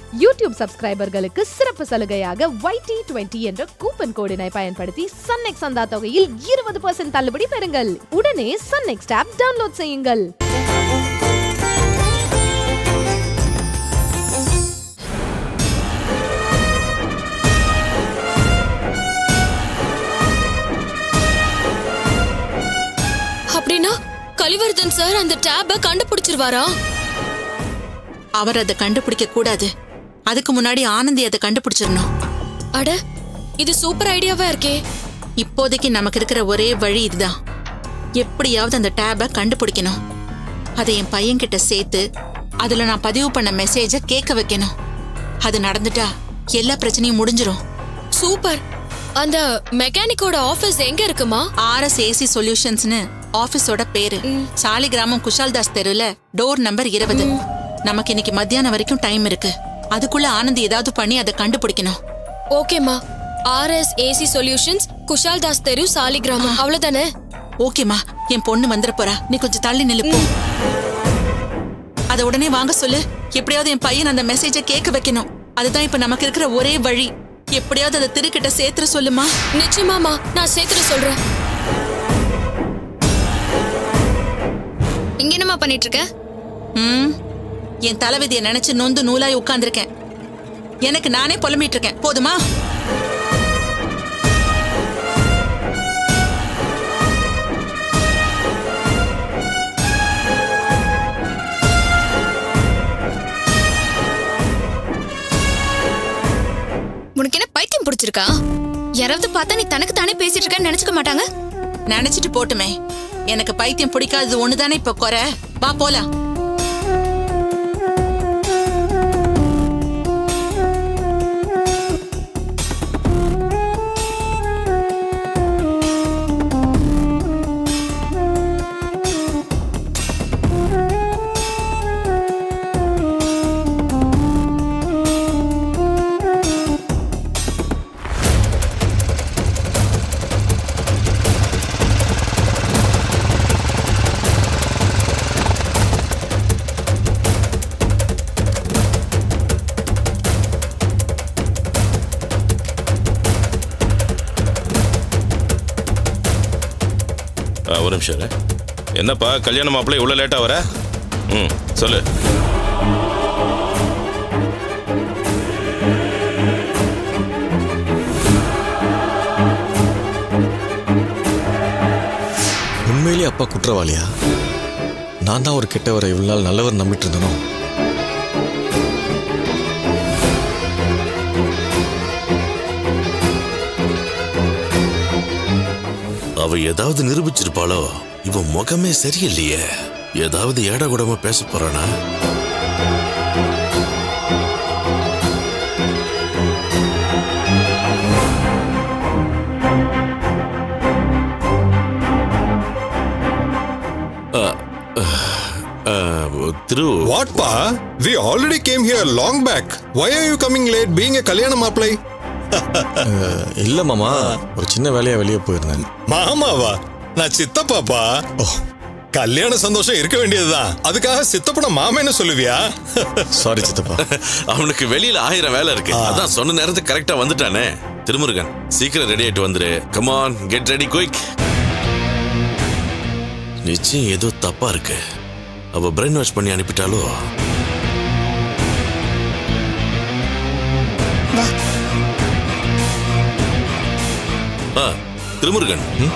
YouTube சப்ஸ்கிரைபர்களுக்கு சிறப்பு சலுகையாக YT twenty என்ற கூப்பன் கோடினை பயன்படுத்தி சன்நெக்ஸ் சந்தா தொகையில் இருபது பர்சன்ட் தள்ளுபடி பெறுங்கள் உடனே சன்நெக்ஸ் ஆப் டவுன்லோட் செய்யுங்கள் அப்படின்னா கலிவர்தன் சார் அந்த டேப கண்டுபிடிச்சிருவாரா அவர் அதை கண்டுபிடிக்க கூடாது அதுக்கு முன்னாடி ஆனந்தி அதை கண்டுபிடிச்சிடணும் அட இது சூப்பர் ஐடியாவா இருக்கே இப்போதைக்கு நமக்கு இருக்கிற ஒரே வழி இதுதான் எப்படியாவது அந்த டேபை கண்டுபிடிக்கணும் அதை என் பையன்கிட்ட சேர்த்து அதுல நான் பதிவு பண்ண மெசேஜை கேட்க வைக்கணும் அது நடந்துட்டா எல்லா பிரச்சனையும் முடிஞ்சிரும் சூப்பர் அந்த மெக்கானிக்கோட ஆபீஸ் எங்க இருக்குமா ஆர்எஸ் ஏசி சொல்யூஷன்ஸ்னு ஆபீஸோட பேரு சாலி கிராமம் குஷால்தாஸ் தெருல டோர் நம்பர் இருபது நமக்கு இன்னைக்கு மத்தியானம் வரைக்கும் டைம் இருக்கு அதுக்குள்ள ஆனந்தி ஏதாவது பண்ணி அதை கண்டுபிடிக்கணும் ஓகேமா RS AC solutions Kushal Das தெரு சாலிகிராமம் அவ்வளவுதானே ஓகேம்மா என் பொண்ணு வந்துட போறா நீ கொஞ்சம் தள்ளி நில்லு போ அத உடனே வாங்க சொல்லு எப்படியாவது என் பையன் அந்த மெசேஜை கேட்க வைக்கணும் அதுதான் இப்ப நமக்கு இருக்கிற ஒரே வழி எப்படியாவது அதை திருக்கிட்ட சேர்த்துற சொல்லுமா நிச்சயமாமா நான் சேர்த்துட்டு சொல்றேன் இங்க என்னம்மா பண்ணிட்டு இருக்க ம் என் தலைவிதியை நினைச்சு நொந்து நூலாய் உட்கார்ந்திருக்கேன் எனக்கு நானே புலம்பிட்டு இருக்கேன் போதுமா உனக்கு என்ன பைத்தியம் பிடிச்சிருக்கா யாராவது பார்த்தா நீ தனக்கு தானே பேசிட்டு இருக்கன்னு நினைச்சுக்க மாட்டாங்க நினைச்சிட்டு போட்டுமே எனக்கு பைத்தியம் பிடிக்காதது ஒண்ணுதானே இப்ப குறை வா போலாம் ஆ, ஒரு நிமிஷம் இரு. என்னப்பா கல்யாண மாப்பிள்ளை இவ்வளோ லேட்டாக வர ம் சொல்லு உண்மையிலேயே அப்பா குற்றவாளியா நான் தான் ஒரு கெட்டவரை இவ்வளவு நாள் நல்லவர் நம்பிட்டு இருந்தனோ அவ ஏதாவது நிரூபிச்சிருப்பாளோ இவன் முகமே சரியில்லையே ஏதாவது ஏடா கூடமா பேச போறானா ஆ, ஆ, திரு What, Pa? We already came here long back. Why are you coming late being a Kalyana Maplai? அஹ், இல்ல மாமா ஒரு சின்ன வேலையா வெளியே போயிருந்தேன் மாமாவா நான் சித்தப்பாப்பா ஓ கல்யாண சந்தோஷம் இருக்க வேண்டியதுதான் அதுக்காக சித்தப்பன மாமேன்னு சொல்லுவியா சாரி சித்தப்பா அவனுக்கு வெளியில ஆயிரம் வேலை இருக்கு அதான் சொன்ன நேரத்துக்கு கரெக்டா வந்துட்டானே திருமுருகன் சீக்கிரம் ரெடி ஆயிட்டு வந்துரு கமான் கெட் ரெடி குயிக் நிச்சயம் ஏதோ தப்பா இருக்கு அவ பிரெயின் வாஷ் பண்ணி அனுப்பிட்டாலோ ஆ, திருமுருகன் ம்?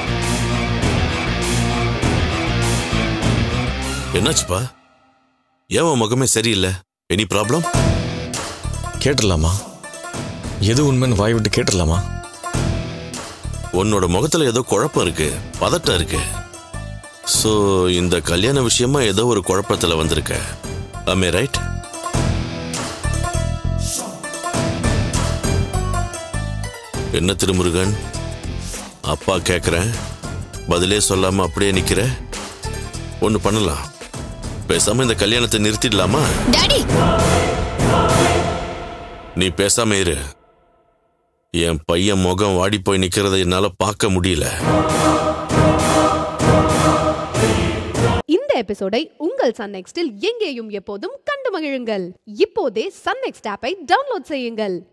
என்னாச்சுப்பா ஏன் உன் முகமே சரியில்லை எனி ப்ராப்ளம் கேட்டுடலாமா எது உண்மைன்னு வாய் விட்டு கேட்டுடலாமா உன்னோட முகத்துல ஏதோ குழப்பம் இருக்கு பதட்டம் இருக்கு ஸோ இந்த கல்யாண விஷயமா ஏதோ ஒரு குழப்பத்துல வந்திருக்க அமே ரைட் என்ன திருமுருகன் அப்பா கேட்குறேன் பதிலே சொல்லாம அப்படியே நிக்கிற ஒன்று பண்ணலாம் பேசாம இந்த கல்யாணத்தை நிறுத்திடலாமா டாடி நீ பேசாம இரு என் பையன் முகம் வாடி போய் நிக்கிறதை என்னால பார்க்க முடியல இந்த எபிசோடை உங்கள் சன் நெக்ஸ்டில் எங்கேயும் எப்போதும் கண்டு மகிழுங்கள் இப்போதே சன் நெக்ஸ்ட் ஆப்பை டவுன்லோட் செய்யுங்கள்